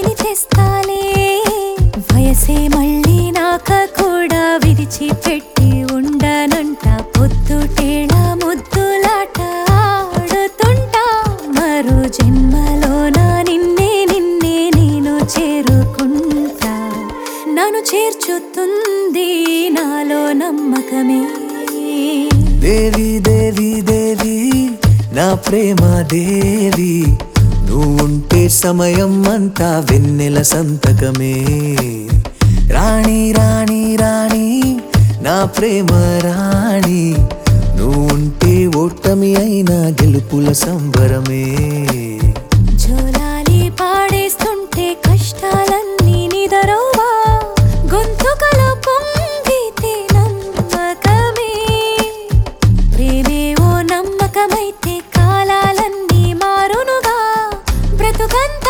హాయిని తెస్తాలే వయసే మళ్ళీ నాక కూడా విడిచిపెట్టి ఉండనంట పొద్దుటేళ ముద్దులాట ఆడుతుంటా మరో జన్మలోన నిన్నే నిన్నే నేను చేరుకుంటా నన్ను చేర్చుతుంది నాలో నమ్మకమే దేవి దేవి దేవి నా ప్రేమ దేవి నువ్వుంటే సమయం అంతా వెన్నెల సంతకమే రాణి రాణి రాణి నా ప్రేమ రాణి నువ్వుంటే ఓటమి అయినా గెలుపుల సంబరమే జోలాలి పాడేస్తుంటే కష్టాలన్నీ నిదరోవా గొంతుకలో పొంగితే నమ్మకమే ప్రేమే ఓ నమ్మకమైతే కాలాలన్నీ మారునుగా బ్రతుకంత